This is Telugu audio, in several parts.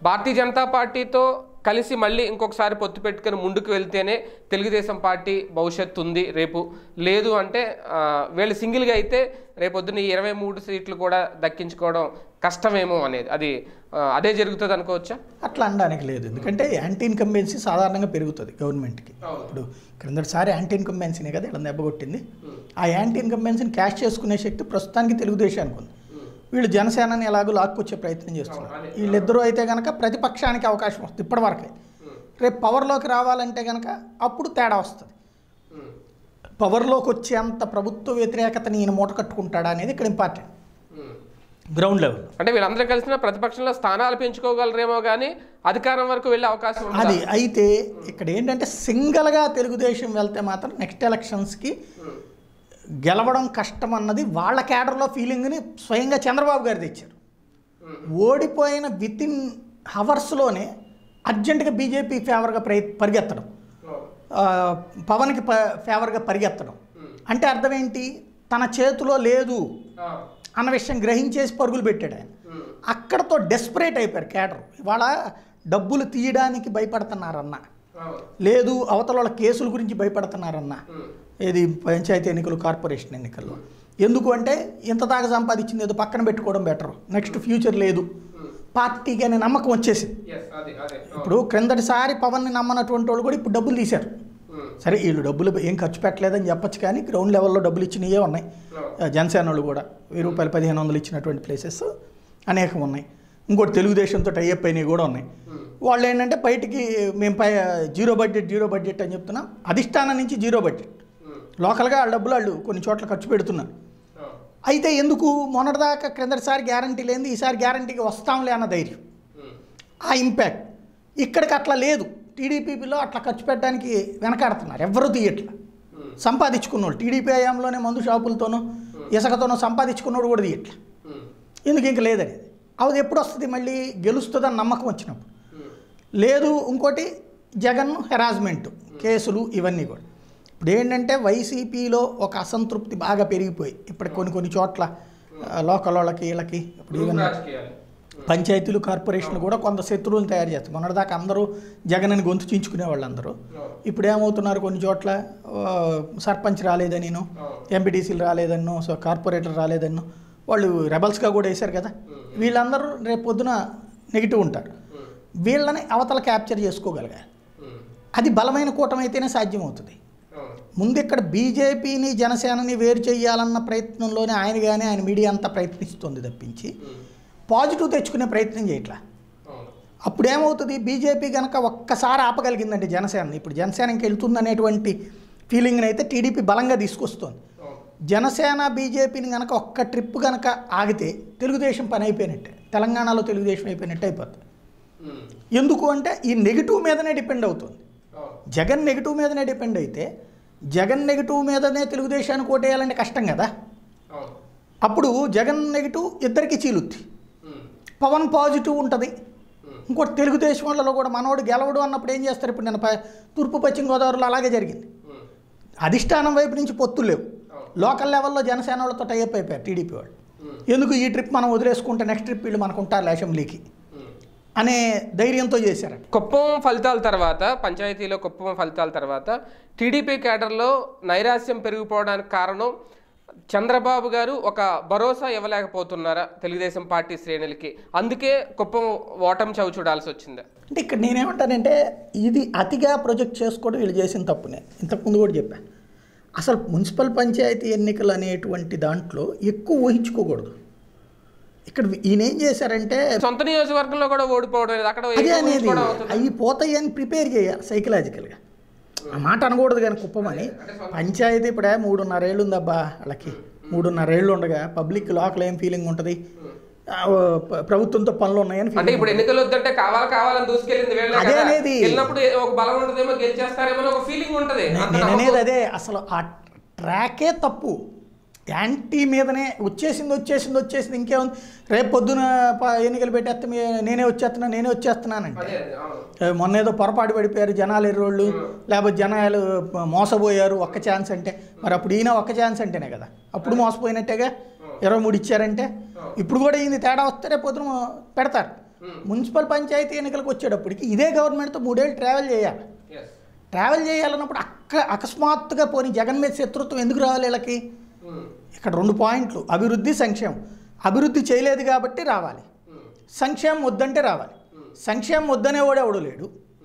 భారతీయ జనతా పార్టీతో కలిసి మళ్ళీ ఇంకొకసారి పొత్తు పెట్టుకొని ముందుకు వెళ్తేనే తెలుగుదేశం పార్టీ భవిష్యత్తు ఉంది రేపు లేదు అంటే ఆ, వీళ్ళు సింగిల్గా అయితే రేపొద్దున ఈ ఇరవై మూడు సీట్లు కూడా దక్కించుకోవడం కష్టమేమో అనేది అది ఆ, అదే జరుగుతుంది అనుకోవచ్చా అట్లా అనడానికి లేదు ఎందుకంటే యాంటీ ఇన్కంబెన్సీ సాధారణంగా పెరుగుతుంది గవర్నమెంట్కి ఇప్పుడు క్రిందటిసారి యాంటీ ఇన్కంబెన్సీనే కదా ఇలా దెబ్బ కొట్టింది ఆ యాంటీ ఇన్కంబెన్సీని క్యాష్ చేసుకునే శక్తి ప్రస్తుతానికి తెలుగుదేశానికి ఉంది వీళ్ళు జనసేనని ఎలాగో లాక్కొచ్చే ప్రయత్నం చేస్తున్నారు వీళ్ళిద్దరూ అయితే కనుక ప్రతిపక్షానికి అవకాశం వస్తుంది ఇప్పటివరకే రేపు పవర్లోకి రావాలంటే కనుక అప్పుడు తేడా వస్తుంది పవర్లోకి వచ్చేంత ప్రభుత్వ వ్యతిరేకతని ఈయన మూట కట్టుకుంటాడా అనేది ఇక్కడ ఇంపార్టెంట్ గ్రౌండ్ లెవెల్ అంటే వీళ్ళందరూ కలిసిన ప్రతిపక్షంలో స్థానాలు పెంచుకోగలరేమో కానీ అధికారం వరకు వెళ్ళే అవకాశం ఉంది అది అయితే ఇక్కడ ఏంటంటే సింగిల్గా తెలుగుదేశం వెళ్తే మాత్రం నెక్స్ట్ ఎలక్షన్స్కి గెలవడం కష్టం అన్నది వాళ్ళ క్యాడర్లో ఫీలింగ్ని స్వయంగా చంద్రబాబు గారు తెచ్చారు ఓడిపోయిన విత్ ఇన్ హవర్స్లోనే అర్జెంటుగా బీజేపీ ఫేవర్గా ప్రయ పరిగెత్తడం ఆ, పవన్కి ప ఫేవర్గా పరిగెత్తడం అంటే అర్థం ఏంటి తన చేతిలో లేదు అన్న విషయం గ్రహించేసి పరుగులు పెట్టాడు ఆయన అక్కడతో డెస్పరేట్ అయిపోయారు క్యాడర్ ఇవాళ డబ్బులు తీయడానికి భయపడుతున్నారన్న లేదు అవతల వాళ్ళ కేసుల గురించి భయపడుతున్నారన్న ఏది పంచాయతీ ఎన్నికలు కార్పొరేషన్ ఎన్నికల్లో ఎందుకు అంటే ఇంత దాకా సంపాదించింది ఏదో పక్కన పెట్టుకోవడం బెటర్ నెక్స్ట్ ఫ్యూచర్ లేదు పార్టీకి అనే నమ్మకం వచ్చేసింది ఇప్పుడు క్రిందటిసారి పవన్ని నమ్మనటువంటి వాళ్ళు కూడా ఇప్పుడు డబ్బులు తీశారు సరే వీళ్ళు డబ్బులు ఏం ఖర్చు పెట్టలేదని చెప్పొచ్చు కానీ గ్రౌండ్ లెవెల్లో డబ్బులు ఇచ్చినవే ఉన్నాయి జనసేన వాళ్ళు కూడా వెయ్యి రూపాయలు పదిహేను వందలు ఇచ్చినటువంటి ప్లేసెస్ అనేకం ఉన్నాయి ఇంకోటి తెలుగుదేశంతో టైఅప్ అయినవి కూడా ఉన్నాయి వాళ్ళు ఏంటంటే బయటికి మేము పై జీరో బడ్జెట్ జీరో బడ్జెట్ అని చెప్తున్నాం అధిష్టానం నుంచి జీరో బడ్జెట్ లోకల్గా వాళ్ళ డబ్బులు వాళ్ళు కొన్ని చోట్ల ఖర్చు పెడుతున్నారు అయితే ఎందుకు మొన్నటిదాకా క్రిందటిసారి గ్యారంటీ లేనిది ఈసారి గ్యారంటీకి వస్తాంలే అన్న ధైర్యం ఆ ఇంపాక్ట్ ఇక్కడికి అట్లా లేదు టీడీపీలో అట్లా ఖర్చు పెట్టడానికి వెనకాడుతున్నారు ఎవరు తీయట్లా సంపాదించుకున్నోళ్ళు టీడీపీ హయాంలోనే మందు షాపులతోనూ ఇసుకతోనూ సంపాదించుకున్నోడు కూడా తీయట్లా ఎందుకు ఇంక లేదనేది అది ఎప్పుడు వస్తుంది మళ్ళీ గెలుస్తుందని నమ్మకం వచ్చినప్పుడు లేదు ఇంకోటి జగన్ హెరాస్మెంట్ కేసులు ఇవన్నీ కూడా ఇప్పుడు ఏంటంటే వైసీపీలో ఒక అసంతృప్తి బాగా పెరిగిపోయి ఇప్పుడు కొన్ని కొన్ని చోట్ల ఆ, లోకల్ వాళ్ళకి వీళ్ళకి ఇప్పుడు ఈవెన్ పంచాయతీలు కార్పొరేషన్లు కూడా కొంత శత్రువులను తయారు చేస్తారు మొన్నటిదాకా అందరూ జగన్ అని గొంతు చించుకునే వాళ్ళందరూ ఇప్పుడు ఏమవుతున్నారు కొన్ని చోట్ల ఆ, సర్పంచ్ రాలేదనిను ఎంపీటీసీలు రాలేదన్నో సో కార్పొరేటర్ రాలేదన్నో వాళ్ళు రెబల్స్గా కూడా వేశారు కదా వీళ్ళందరూ రేపు పొద్దున నెగిటివ్ ఉంటారు వీళ్ళని అవతల క్యాప్చర్ చేసుకోగలగాలి అది బలమైన కూటమి అయితేనే సాధ్యమవుతుంది ముందు ఇక్కడ బీజేపీని జనసేనని వేరు చేయాలన్న ప్రయత్నంలోనే ఆయన కానీ ఆయన మీడియా అంతా ప్రయత్నిస్తుంది తప్పించి పాజిటివ్ తెచ్చుకునే ప్రయత్నం చేయట్లా అప్పుడు ఏమవుతుంది బీజేపీ కనుక ఒక్కసారి ఆపగలిగిందంటే జనసేన ఇప్పుడు జనసేన ఇంక వెళ్తుందనేటువంటి ఫీలింగ్ని అయితే టీడీపీ బలంగా తీసుకొస్తుంది జనసేన బీజేపీని కనుక ఒక్క ట్రిప్ కనుక ఆగితే తెలుగుదేశం పని అయిపోయినట్టే తెలంగాణలో తెలుగుదేశం అయిపోయినట్టే అయిపోతుంది ఎందుకు అంటే ఈ నెగిటివ్ మీదనే డిపెండ్ అవుతుంది జగన్ నెగిటివ్ మీదనే డిపెండ్ అయితే జగన్ నెగిటివ్ మీదనే తెలుగుదేశానికి ఓటేయాలంటే కష్టం కదా అప్పుడు జగన్ నెగిటివ్ ఇద్దరికి చీలుద్ది పవన్ పాజిటివ్ ఉంటుంది ఇంకోటి తెలుగుదేశం వాళ్ళలో కూడా మనోడు గెలవడు అన్నప్పుడు ఏం చేస్తారు ఇప్పుడు నేను ప- తూర్పు పశ్చిమ గోదావరిలో అలాగే జరిగింది అధిష్టానం వైపు నుంచి పొత్తులు లేవు లోకల్ లెవెల్లో జనసేన వాళ్ళతో టైప్ అయిపోయారు టీడీపీ వాళ్ళు ఎందుకు ఈ ట్రిప్ మనం వదిలేసుకుంటే నెక్స్ట్ ట్రిప్ వీళ్ళు మనకు ఉంటారు అసెంబ్లీకి అనే ధైర్యంతో చేశారు కుప్పం ఫలితాల తర్వాత పంచాయతీలో కుప్పం ఫలితాల తర్వాత టీడీపీ కేడర్లో నైరాశ్యం పెరిగిపోవడానికి కారణం చంద్రబాబు గారు ఒక భరోసా ఇవ్వలేకపోతున్నారా తెలుగుదేశం పార్టీ శ్రేణులకి అందుకే కుప్పం ఓటమి చవి చూడాల్సి వచ్చిందా అంటే ఇక్కడ నేనేమంటానంటే ఇది అతిగా ప్రొజెక్ట్ చేసుకోవడం వీళ్ళు చేసిన తప్పునే ఇంతకుముందు కూడా చెప్పాను అసలు మున్సిపల్ పంచాయతీ ఎన్నికలు అనేటువంటి దాంట్లో ఎక్కువ ఊహించుకోకూడదు ఇక్కడ ఈయన ఏం చేశారంటే సొంత నియోజకవర్గంలో కూడా ఓడిపోవడం అనేది అక్కడ అదే ఎక్కువ అనేది ఊహించుకోవడం అవుతుంది. అవి పోతాయి అని ప్రిపేర్ చేయాలి సైకలాజికల్గా ఆ మాట అనకూడదు కానీ కుప్పమని పంచాయతీ ఇప్పుడే మూడున్నరేళ్ళు ఉందబ్బా వాళ్ళకి మూడున్నరేళ్ళు ఉండగా పబ్లిక్ లోకల్ ఏం ఫీలింగ్ ఉంటుంది ఆ, ప- ప్రభుత్వంతో పనులు ఉన్నాయని అంటే feeling ఇప్పుడు ఎన్నికలు వద్దంటే కావాలి కావాలని దూసుకెళ్ళింది వీళ్ళే అదే కదా. అనేది. వెళ్ళినప్పుడు ఏ- ఒక బలం ఉంటుందేమో గెలిచేస్తారేమో అని ఒక ఫీలింగ్ ఉంటది నే- అంత నేను నమ్మకం- అనేది అదే అసలు ఆ ట్రాకే తప్పు యాంటీ మీదనే వచ్చేసింది వచ్చేసింది వచ్చేసింది ఇంకేముంది రేపు పొద్దున ప- ఎన్నికలు పెట్టేస్తే మీ- నేనే వచ్చేస్తున్నా నేనే వచ్చేస్తున్నానంటే అదే అదే, అవును. ఏ, మొన్న ఏదో పొరపాటు పడిపోయారు జనాలు ఎర్రోళ్ళు లేకపోతే జనాలు మోసపోయారు ఒక్క ఛాన్స్ అంటే మరి అప్పుడు ఈయన ఒక్క ఛాన్స్ అంటేనే కదా అప్పుడు మోసపోయినట్టేగా ఇరవై మూడు ఇచ్చారంటే ఇప్పుడు కూడా ఈయన తేడా వస్తే రేపు పొద్దున పెడతారు మున్సిపల్ పంచాయతీ ఎన్నికలకు వచ్చేటప్పటికి ఇదే గవర్నమెంట్తో మూడేళ్ళు ట్రావెల్ చేయాలి ఎస్ ట్రావెల్ చేయాలన్నప్పుడు అక్క అకస్మాత్తుగా పోని జగన్ మీద శత్రుత్వం ఎందుకు రావాలి వీళ్ళకి ఇక్కడ రెండు పాయింట్లు అభివృద్ధి సంక్షేమం అభివృద్ధి చేయలేదు కాబట్టి రావాలి సంక్షేమం వద్దంటే రావాలి సంక్షేమం వద్దనేవాడు ఎవడు లేడు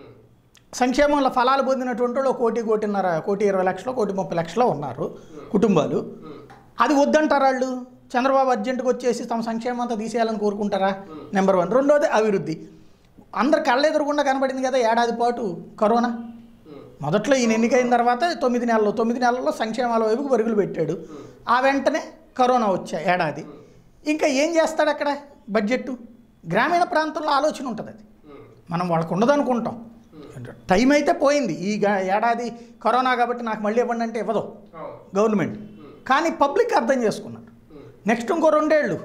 సంక్షేమంలో ఫలాలు పొందినటువంటి వాళ్ళు ఒక కోటి కోటిన్నర కోటి ఇరవై లక్షలు కోటి ముప్పై లక్షలు ఉన్నారు కుటుంబాలు అది వద్దంటారా వాళ్ళు చంద్రబాబు అర్జెంటుగా వచ్చేసి తమ సంక్షేమం అంతా తీసేయాలని కోరుకుంటారా నెంబర్ వన్ రెండోది అభివృద్ధి అందరు కళ్ళెదురకుండా కనబడింది కదా ఏడాది పాటు కరోనా మొదట్లో ఈయన ఎన్నికైన తర్వాత తొమ్మిది నెలలు తొమ్మిది నెలల్లో సంక్షేమాల వైపుకు పరుగులు పెట్టాడు ఆ వెంటనే కరోనా వచ్చా ఏడాది ఇంకా ఏం చేస్తాడు అక్కడ బడ్జెట్ గ్రామీణ ప్రాంతంలో ఆలోచన ఉంటుంది అది మనం వాళ్ళకు ఉండదనుకుంటాం టైం అయితే పోయింది ఈ గా- ఏడాది కరోనా కాబట్టి నాకు మళ్ళీ ఇవ్వండి అంటే ఇవ్వదు గవర్నమెంట్ కానీ పబ్లిక్ అర్థం చేసుకున్నారు నెక్స్ట్ ఇంకో రెండేళ్ళు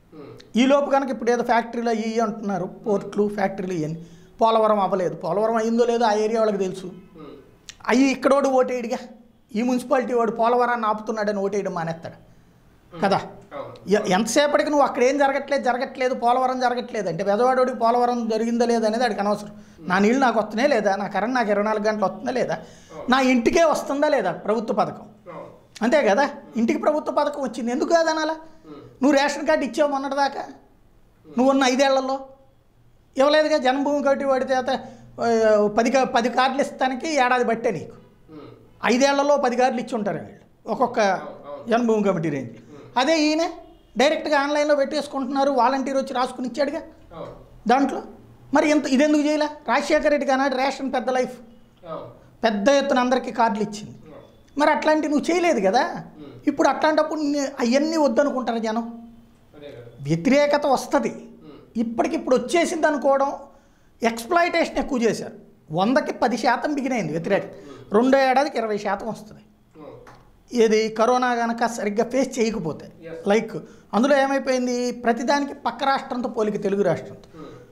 ఈ లోపు కనుక ఇప్పుడు ఏదో ఫ్యాక్టరీలు అయ్యి ఇయ్యి అంటున్నారు పోర్ట్లు ఫ్యాక్టరీలు ఇవన్నీ పోలవరం అవ్వలేదు పోలవరం అయిందో లేదో ఆ ఏరియా వాళ్ళకి తెలుసు అయ్యి ఇక్కడోడు ఓటేయడిగా ఈ మున్సిపాలిటీ వాడు పోలవరాన్ని ఆపుతున్నాడని ఓటేయడం మానేస్తాడు కదా ఎ- ఎంతసేపటికి నువ్వు అక్కడ ఏం జరగట్లేదు జరగట్లేదు పోలవరం జరగట్లేదు అంటే పెదవాడోడికి పోలవరం జరిగిందా లేదా అనేది అడిగి అనవసరం నా నీళ్ళు నాకు వస్తున్నాయి లేదా నా కరెంట్ నాకు ఇరవై నాలుగు గంటలు వస్తుందా లేదా నా ఇంటికే వస్తుందా లేదా ప్రభుత్వ పథకం అంతే కదా ఇంటికి ప్రభుత్వ పథకం వచ్చింది ఎందుకు కాదనాలా నువ్వు రేషన్ కార్డు ఇచ్చావు మొన్నటిదాకా నువ్వు ఉన్న ఐదేళ్లలో ఇవ్వలేదుగా జన్మభూమి కట్టి వాడితే అత ఆ, పది కా- పది కార్డులు ఇస్తానికి ఏడాది బట్టే నీకు ఐదేళ్లలో పది కార్డులు ఇచ్చి ఉంటారు వీళ్ళు ఒక్కొక్క జన్మభూమి కమిటీ రేంజ్ అదే ఈయన డైరెక్ట్గా ఆన్లైన్లో పెట్టేసుకుంటున్నారు వాలంటీర్ వచ్చి రాసుకుని ఇచ్చాడుగా దాంట్లో మరి ఎంత ఇదెందుకు చేయలే రాజశేఖర రెడ్డి కానాడు రేషన్ పెద్ద లైఫ్ పెద్ద ఎత్తున అందరికీ కార్డులు ఇచ్చింది మరి అట్లాంటివి నువ్వు చేయలేదు కదా ఇప్పుడు అట్లాంటప్పుడు అవన్నీ వద్దనుకుంటారు జనం వ్యతిరేకత వస్తుంది ఇప్పటికిప్పుడు వచ్చేసింది అనుకోవడం ఎక్స్ప్లాయిటేషన్ ఎక్కువ చేశారు వందకి పది శాతం బిగినైంది వ్యతిరేకత రెండో ఏడాదికి ఇరవై శాతం వస్తుంది ఇది కరోనా కనుక సరిగ్గా ఫేస్ చేయకపోతే Yes. లైక్ అందులో ఏమైపోయింది ప్రతిదానికి పక్క రాష్ట్రంతో పోలిక తెలుగు రాష్ట్రంతో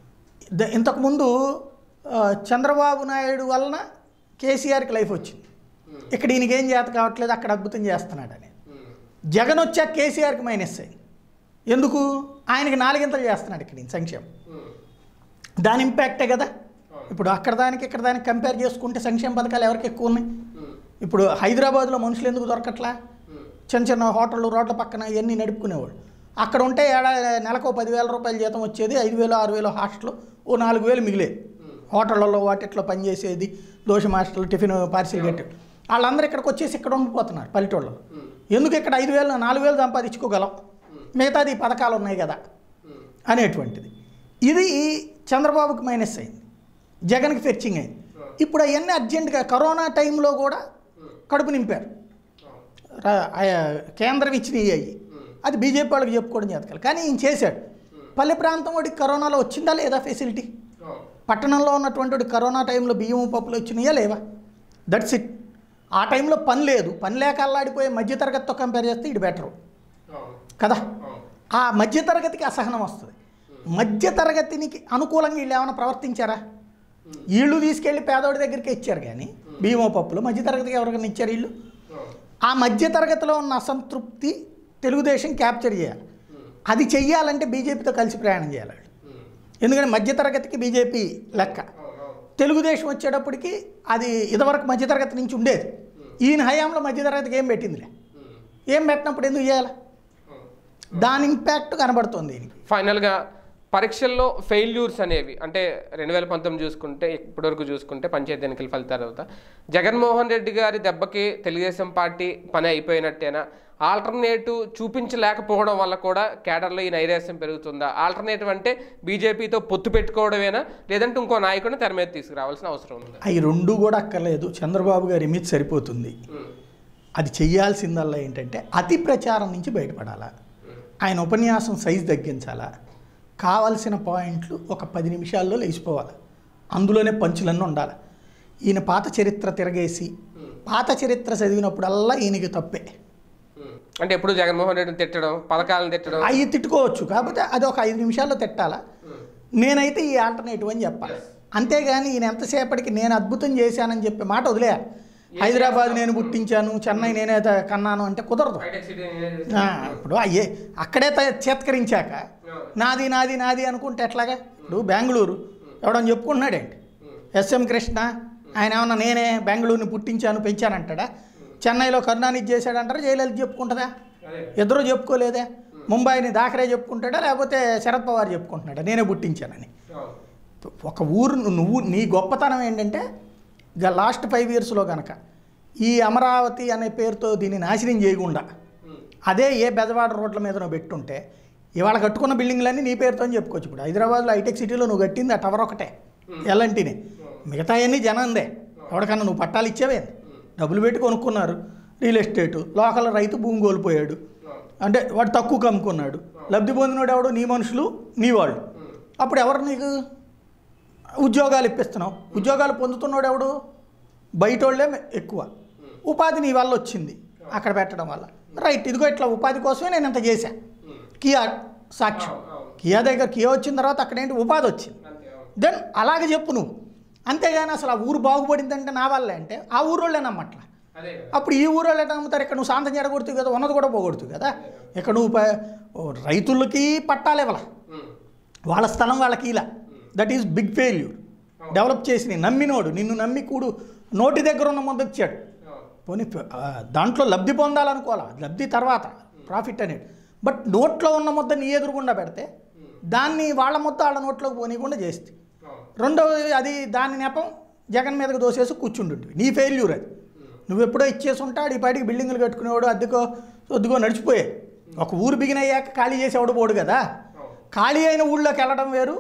ద- ఇంతకుముందు ఆ, చంద్రబాబు నాయుడు వలన కేసీఆర్కి లైఫ్ వచ్చింది ఇక్కడ ఈయనకి ఏం చేత కావట్లేదు అక్కడ అద్భుతం చేస్తున్నాడు అనేది జగన్ వచ్చాక కేసీఆర్కి మైనస్ అయింది ఎందుకు ఆయనకి నాలుగింతలు చేస్తున్నాడు ఇక్కడ ఈయన సంక్షేమం దాని ఇంపాక్టే కదా ఇప్పుడు అక్కడ దానికి ఇక్కడ దానికి కంపేర్ చేసుకుంటే సంక్షేమ పథకాలు ఎవరికి ఎక్కువ ఉన్నాయి ఇప్పుడు హైదరాబాద్లో మనుషులు ఎందుకు దొరకట్లా చిన్న చిన్న హోటళ్ళు రోడ్ల పక్కన ఇవన్నీ నడుపుకునేవాళ్ళు అక్కడ ఉంటే ఏడా నెలకు ఓ పదివేల రూపాయల జీతం వచ్చేది ఐదు వేలు ఆరు వేలు హాస్టల్ ఓ నాలుగు వేలు మిగిలేది హోటళ్ళలో వాటిట్లో పనిచేసేది దోశ మాస్టర్లు టిఫిన్ పార్సిల్ కట్టి వాళ్ళందరూ ఇక్కడికి వచ్చేసి ఇక్కడ ఉండిపోతున్నారు పల్లెటూళ్ళలో ఎందుకు ఇక్కడ ఐదు వేలు నాలుగు వేలు సంపాదించుకోగలం మిగతాది ఈ పథకాలు ఉన్నాయి కదా అనేటువంటిది ఇది చంద్రబాబుకి మైనస్ అయింది జగన్కి ఫెచ్చింగ్ అయింది ఇప్పుడు అవన్నీ అర్జెంటుగా కరోనా టైంలో కూడా కడుపు నింపారు రా- ఆ- కేంద్రం ఇచ్చినవి అయ్యి అది బీజేపీ వాళ్ళకి చెప్పుకోవడం చేతకాలి కానీ ఈయన చేశాడు పల్లె ప్రాంతం వాడికి కరోనాలో వచ్చిందా లేదా ఫెసిలిటీ పట్టణంలో ఉన్నటువంటి వాడికి కరోనా టైంలో బియ్యం పప్పులు వచ్చినాయా లేవా దట్స్ ఇట్ ఆ టైంలో పని లేదు పని లేక అల్లాడిపోయే మధ్యతరగతితో కంపేర్ చేస్తే ఇది బెటరు కదా ఆ మధ్యతరగతికి అసహనం వస్తుంది మధ్యతరగతినికి అనుకూలంగా వీళ్ళు ఏమైనా ప్రవర్తించారా వీళ్ళు తీసుకెళ్ళి పేదోడి దగ్గరికి ఇచ్చారు కానీ భీమో పప్పులు మధ్యతరగతికి ఎవరికైనా ఇచ్చారు వీళ్ళు ఆ మధ్యతరగతిలో ఉన్న అసంతృప్తి తెలుగుదేశం క్యాప్చర్ చేయాలి అది చెయ్యాలంటే బీజేపీతో కలిసి ప్రయాణం చేయాలి వాళ్ళు ఎందుకంటే మధ్యతరగతికి బీజేపీ లెక్క తెలుగుదేశం వచ్చేటప్పటికి అది ఇదివరకు మధ్యతరగతి నుంచి ఉండేది ఈయన హయాంలో మధ్యతరగతికి ఏం పెట్టిందిలే ఏం పెట్టినప్పుడు ఎందుకు చేయాలి దాని ఇంపాక్ట్ కనబడుతుంది దీనికి ఫైనల్గా పరీక్షల్లో ఫెయిల్యూర్స్ అనేవి అంటే రెండు వేల పంతొమ్మిది చూసుకుంటే ఇప్పటివరకు చూసుకుంటే పంచాయతీ ఎన్నికల ఫలితాల తర్వాత జగన్మోహన్ రెడ్డి గారి దెబ్బకి తెలుగుదేశం పార్టీ పని అయిపోయినట్టేనా ఆల్టర్నేటివ్ చూపించలేకపోవడం వల్ల కూడా కేడర్లో ఈ నైరాశ్యం పెరుగుతుందా ఆల్టర్నేటివ్ అంటే బీజేపీతో పొత్తు పెట్టుకోవడమేనా లేదంటే ఇంకో నాయకుడిని తెర మీద తీసుకురావాల్సిన అవసరం ఉందా అవి రెండు కూడా అక్కర్లేదు చంద్రబాబు గారి ఇమేజ్ సరిపోతుంది అది చెయ్యాల్సిందల్లా ఏంటంటే అతి ప్రచారం నుంచి బయటపడాలా ఆయన ఉపన్యాసం సైజు తగ్గించాలా కావాల్సిన పాయింట్లు ఒక పది నిమిషాల్లో లేచిపోవాలి అందులోనే పంచులన్నీ ఉండాలి ఈయన పాత చరిత్ర తిరగేసి పాత చరిత్ర చదివినప్పుడల్లా ఈయనకి తప్పే అంటే ఎప్పుడు జగన్మోహన్ రెడ్డిని తిట్టడం పథకాలను తిట్టడం అవి తిట్టుకోవచ్చు కాకపోతే అది ఒక ఐదు నిమిషాల్లో తిట్టాలా నేనైతే ఈ ఆల్టర్నేటివ్ అని చెప్పాలి అంతేగాని ఈయన ఎంతసేపటికి నేను అద్భుతం చేశానని చెప్పే మాట వదిలేయాలి హైదరాబాద్ నేను పుట్టించాను చెన్నై నేనే త- కన్నాను అంటే కుదరదు హైటెక్ సిటీ నేనే ఆ, ఇప్పుడు అయ్యే అక్కడే త- చేత్కరించాక అవును. నాది నాది నాది అనుకుంటే ఎట్లాగా ఇప్పుడు బెంగళూరు ఎవడని చెప్పుకుంటున్నాడేంటి ఉమ్. ఎస్ఎం కృష్ణ ఆయన ఏమన్నా నేనే బెంగళూరుని పుట్టించాను పెంచానంటాడా చెన్నైలో కరుణానిధి చేశాడంటారా జయలలిత చెప్పుకుంటుందా అదే ఇద్దరు చెప్పుకోలేదే ముంబైని దాఖరే చెప్పుకుంటాడా లేకపోతే శరద్ పవార్ చెప్పుకుంటున్నాడా నేనే పుట్టించానని అవును ఒక ఊరు నువ్వు నీ గొప్పతనం ఏంటంటే ఇక లాస్ట్ ఫైవ్ ఇయర్స్లో కనుక ఈ అమరావతి అనే పేరుతో దీన్ని నాశనం చేయకుండా ఉమ్. అదే ఏ బెజవాడ రోడ్ల మీద నువ్వు పెట్టుంటే ఇవాళ కట్టుకున్న బిల్డింగ్లన్నీ నీ పేరుతో అని చెప్పుకోవచ్చు ఇప్పుడు హైదరాబాద్లో హైటెక్ సిటీలో నువ్వు కట్టింది ఆ టవర్ ఒకటే ఎల్లంటిని మిగతా అన్నీ జనందే ఎవరికన్నా నువ్వు పట్టాలు ఇచ్చేవేంది డబ్బులు పెట్టి కొనుక్కున్నారు రియల్ ఎస్టేటు లోకల్ రైతు భూమి కోల్పోయాడు అవును అంటే వాడు తక్కువ అమ్ముకున్నాడు లబ్ధి పొందినోడు ఎవడు నీ మనుషులు నీ వాళ్ళు ఉమ్. అప్పుడు ఎవరు నీకు ఉద్యోగాలు ఇప్పిస్తున్నావు ఉద్యోగాలు పొందుతున్నాడు ఎవడు బయట వాళ్ళే ఎక్కువ ఉపాధి నీ వల్ల వచ్చింది అక్కడ పెట్టడం వల్ల రైట్ ఇదిగో ఇట్లా ఉపాధి కోసమే నేను ఇంత చేశా ఉమ్. కియా సాక్ష్యం అవును, అవును. కియా దగ్గర కియా వచ్చిన తర్వాత అక్కడ ఏంటి ఉపాధి వచ్చింది అంతే అవును దెన్ అలాగే చెప్పు నువ్వు అంతేగాని అసలు ఆ ఊరు బాగుపడిందంటే నా వల్లే అంటే ఆ ఊరోళ్ళే నమ్మట్లా అదే కదా అప్పుడు ఈ ఊరోళ్ళు ఎట్లా నమ్ముతారు ఇక్కడ నువ్వు శాంతం చెడగొడుతుంది కదా ఉన్నది కూడా పోగొడుతుంది కదా ఇక్కడ నువ్వు ప- ఓ రైతులకి పట్టాలు ఇవ్వాల ఉమ్. వాళ్ళ స్థలం వాళ్ళకి ఇలా that is big failure develop చేసి నమ్మినోడు నిన్ను నమ్మి కూడు నోటి దగ్గర ఉన్న ముందు ఇచ్చాడు అవును పోనీ ఆ, దాంట్లో లబ్ధి పొందాలనుకోవాలా లబ్ధి తర్వాత ప్రాఫిట్ అనేది బట్ నోట్లో ఉన్న ముద్ద నీ ఎదురుగుండా పెడితే దాన్ని వాళ్ళ ముద్ద వాళ్ళ నోట్లోకి పోనీయకుండా చేస్తే అవును రెండవది అది దాని నెపం జగన్ మీదకి దోసేసి కూర్చుంటుంటివి నీ ఫెయిల్యూర్ అది నువ్వు ఎప్పుడో ఇచ్చేసి ఉంటాడు ఈ పాటికి బిల్డింగులు కట్టుకునేవాడు అద్దెకో సొద్దుకో నడిచిపోయే ఒక ఊరు బిగిన్ అయ్యాక ఖాళీ చేసేవాడు పోడు కదా అవును ఖాళీ అయిన ఊళ్ళోకి వెళ్ళడం వేరు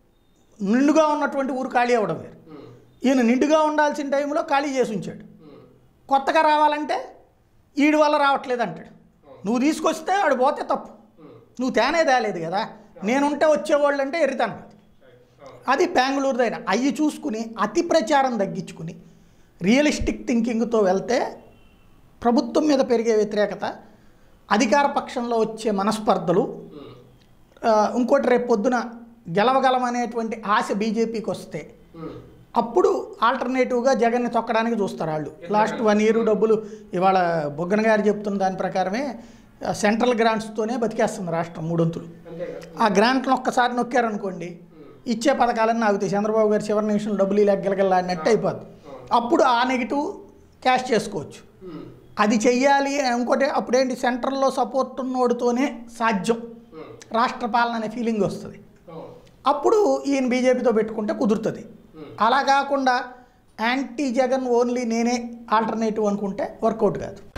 నిండుగా ఉన్నటువంటి ఊరు ఖాళీ అవ్వడం వేరు ఉమ్. ఈయన నిండుగా ఉండాల్సిన టైంలో ఖాళీ చేసి ఉంచాడు ఉమ్. కొత్తగా రావాలంటే ఈడి వల్ల రావట్లేదు అంటాడు నువ్వు తీసుకొస్తే ఆడు పోతే తప్పు ఉమ్. నువ్వు తేనే తేలేదు కదా నేనుంటే వచ్చేవాళ్ళు అంటే ఎరితనం అది అవును అది బెంగళూరుదైన అవి చూసుకుని అతి ప్రచారం తగ్గించుకుని రియలిస్టిక్ థింకింగ్తో వెళ్తే ప్రభుత్వం మీద పెరిగే వ్యతిరేకత అధికార పక్షంలో వచ్చే మనస్పర్ధలు ఉమ్. ఆ, ఇంకోటి రేపు పొద్దున గెలవగలం అనేటువంటి ఆశ బీజేపీకి వస్తే ఉమ్. అప్పుడు ఆల్టర్నేటివ్గా జగన్ని తొక్కడానికి చూస్తారు వాళ్ళు లాస్ట్ వన్ ఇయర్ డబ్బులు ఇవాళ బొగ్గన గారు చెప్తున్న దాని ప్రకారమే ఆ, సెంట్రల్ గ్రాంట్స్తోనే బతికేస్తుంది రాష్ట్రం మూడొంతులు అంతే కదా ఆ గ్రాంట్లను ఒక్కసారి నొక్కారనుకోండి ఇచ్చే పథకాలన్నీ ఆగుతాయి చంద్రబాబు గారు చివరి నిమిషంలో డబ్బులు ఇలా గిలగిల్లాడినట్టు అయిపోద్ది అప్పుడు ఆ నెగిటివ్ క్యాష్ చేసుకోవచ్చు ఉమ్. అది చెయ్యాలి ఇంకోటి అప్పుడేంటి సెంట్రల్లో సపోర్ట్ ఉన్నోడితోనే సాధ్యం ఉమ్. రాష్ట్ర పాలన అనే ఫీలింగ్ వస్తుంది అవును అప్పుడు ఈయన బీజేపీతో పెట్టుకుంటే కుదురుతుంది ఉమ్. అలా కాకుండా యాంటీ జగన్ ఓన్లీ నేనే ఆల్టర్నేటివ్ అనుకుంటే వర్కౌట్ కాదు